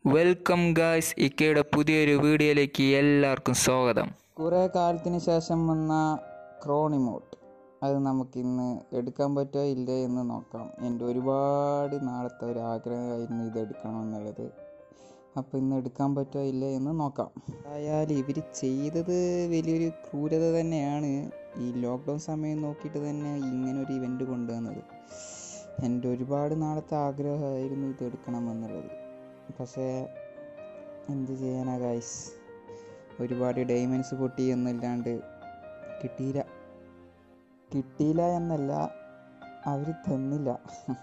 welcome guys ഇക്കയുടെ പുതിയൊരു വീഡിയോയിലേക്ക് എല്ലാവർക്കും സ്വാഗതം കുറേ കാലത്തിന് ശേഷം വന്ന ക്രോണിമോട്ട് അത് നമുക്കിന്ന് എടുക്കാൻ പറ്റുമോ ഇല്ലേ എന്ന് നോക്കാം എൻ്റെ ഒരുപാട് നാളത്തെ ഒരു ആഗ്രഹമായിരുന്നു ഇത് എടുക്കണം എന്നുള്ളത് അപ്പോൾ ഇന്ന് എടുക്കാൻ പറ്റുമോ ഇല്ലേ എന്ന് നോക്കാം ആയാലും ഇവർ ചെയ്തത് വലിയൊരു ക്രൂരത തന്നെയാണ് ഈ ലോക്ക്ഡൗൺ സമയം നോക്കിയിട്ട് തന്നെ ഇങ്ങനെ ഒരു ഇവൻ്റ് കൊണ്ടുവന്നത് എൻ്റെ ഒരുപാട് നാളത്തെ ആഗ്രഹമായിരുന്നു ഇത് എടുക്കണമെന്നുള്ളത് പക്ഷേ എന്ത് ചെയ്യാനാ ഗൈസ് ഒരുപാട് ഡയമണ്ട്സ് പൊട്ടി എന്നല്ലാണ്ട് കിട്ടിയില്ല കിട്ടിയില്ല എന്നല്ല അവർ തന്നില്ല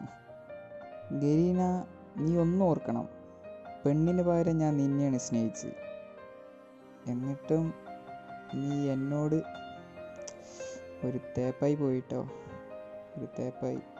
ഗരീന നീ ഒന്നും ഓർക്കണം പെണ്ണിന് പകരം ഞാൻ നിന്നെയാണ് സ്നേഹിച്ചത് എന്നിട്ടും നീ എന്നോട് ഒരു തേപ്പായി പോയിട്ടോ ഒരു തേപ്പായി